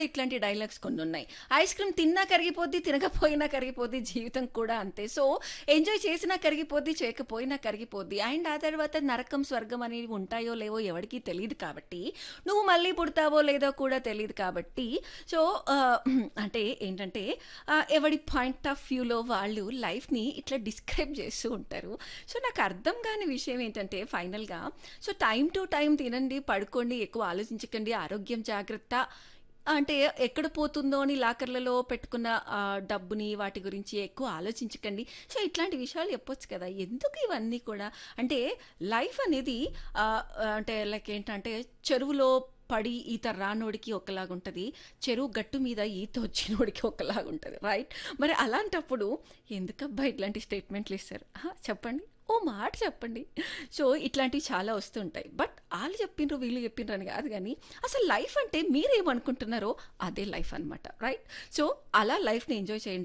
ఇట్లాంటి డైలాగ్స్ కొన్ని ఉన్నాయి ఐస్ క్రీమ్ తిన్నా కరిగిపోద్ది తినకపోయినా కరిగిపోద్ది జీవితం కూడా అంతే సో ఎంజాయ్ చేసినా కరిగిపోద్ది చేయకపోయినా కరిగిపోద్ది అండ్ ఆ తర్వాత నరకం స్వర్గం అనేవి ఉంటాయో లేవో ఎవరికి తెలియదు కాబట్టి నువ్వు మళ్ళీ పుడతావో లేదో కూడా తెలియదు కాబట్టి సో ఆ, అంటే ఏంటంటే ఆ, ఎవడి పాయింట్ ఆఫ్ వ్యూలో వాళ్ళు లైఫ్ని ఇట్లా డిస్క్రైబ్ చేస్తూ ఉంటారు సో నాకు అర్థం కాని విషయం ఏంటంటే ఫైనల్గా సో టైం టు టైం తినండి పడుకోండి ఎక్కువ ఆలోచించకండి ఆరోగ్యం జాగ్రత్త అంటే ఎక్కడ పోతుందో అని లాకర్లలో పెట్టుకున్న ఆ, డబ్బుని వాటి గురించి ఎక్కువ ఆలోచించకండి సో ఇట్లాంటి విషయాలు చెప్పొచ్చు కదా ఎందుకు ఇవన్నీ కూడా అంటే లైఫ్ అనేది ఆ, అంటే లైక్ ఏంటంటే చెరువులో పడి ఈత రానోడికి ఒకలాగుంటుంది చెరువు గట్టు మీద ఈత వచ్చినోడికి ఒకలాగుంటుంది రైట్ మరి అలాంటప్పుడు ఎందుకబ్బా ఇట్లాంటి స్టేట్మెంట్లు ఇస్తారు ఆహా, చెప్పండి ఓ మాట చెప్పండి సో ఇట్లాంటివి చాలా వస్తుంటాయి బట్ వాళ్ళు చెప్పిండ్రు వీళ్ళు చెప్పిండ్రు అని కాదు కానీ అసలు లైఫ్ అంటే మీరేమనుకుంటున్నారో అదే లైఫ్ అనమాట రైట్ సో అలా లైఫ్ని ఎంజాయ్ చేయండి